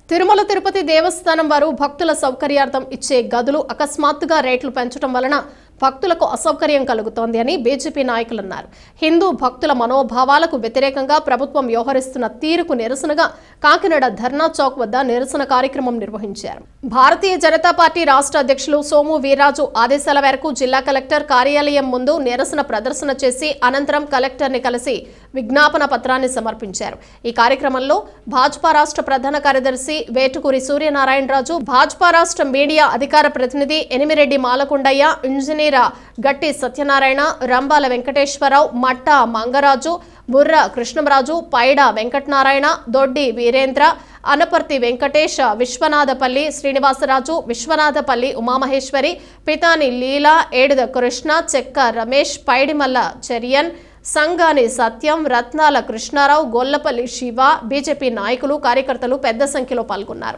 తిరుమల తిరుపతి దేవస్థానం వారు భక్తుల సౌకర్యార్థం ఇచ్చే గదులు అకస్మాత్తుగా రేట్లు పెంచడం వలన భక్తులకు అసౌకర్యం కలుగుతోంది అని బీజేపీ నాయకులు అన్నారు హిందూ భక్తుల మనోభావాలకు వ్యతిరేకంగా ప్రభుత్వం వ్యవహరిస్తున్న తీరుకు నిరసనగా కాకినాడ ధర్నా చౌక్ వద్ద నిరసన కార్యక్రమం నిర్వహించారు భారతీయ జనతా పార్టీ రాష్ట్ర అధ్యక్షులు సోము వీర్రాజు ఆదేశాల మేరకు జిల్లా కలెక్టర్ కార్యాలయం ముందు నిరసన ప్రదర్శన చేసి అనంతరం కలెక్టర్ని కలిసి విజ్ఞాపన పత్రాన్ని సమర్పించారు ఈ కార్యక్రమంలో భాజపా రాష్ట్ర ప్రధాన కార్యదర్శి వేటుకూరి సూర్యనారాయణరాజు భాజపా రాష్ట్ర మీడియా అధికార ప్రతినిధి ఎనిమిరెడ్డి మాలకొండయ్య ఇంజనీర్ గట్టి సత్యనారాయణ రంబాల వెంకటేశ్వరరావు మట్ట మంగరాజు బుర్ర కృష్ణంరాజు పైడ వెంకటనారాయణ దొడ్డి వీరేంద్ర అనపర్తి వెంకటేష్ విశ్వనాథపల్లి శ్రీనివాసరాజు విశ్వనాథపల్లి ఉమామహేశ్వరి పితాని లీలా ఏడుద కృష్ణ చెక్క రమేష్ పైడిమల్ల చరియన్ సంగాని సత్యం రత్నాల కృష్ణారావు గొల్లపల్లి శివ బీజేపీ నాయకులు కార్యకర్తలు పెద్ద సంఖ్యలో పాల్గొన్నారు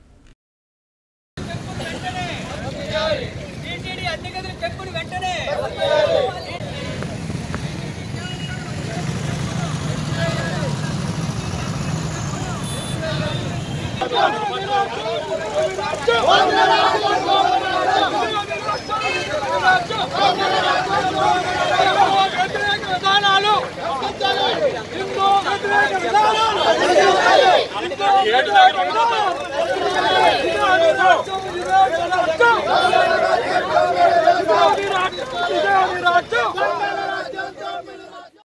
టీటీడీ అన్ని గదులు చెక్కుడు వెంటనే వ్యతిరేక విధానాలు హిందూ వ్యతిరేక విధానాలు హిందూ వ్యతిరేక విధానాలు హిందూ రాజ్యం, హిందూ రాజ్యం.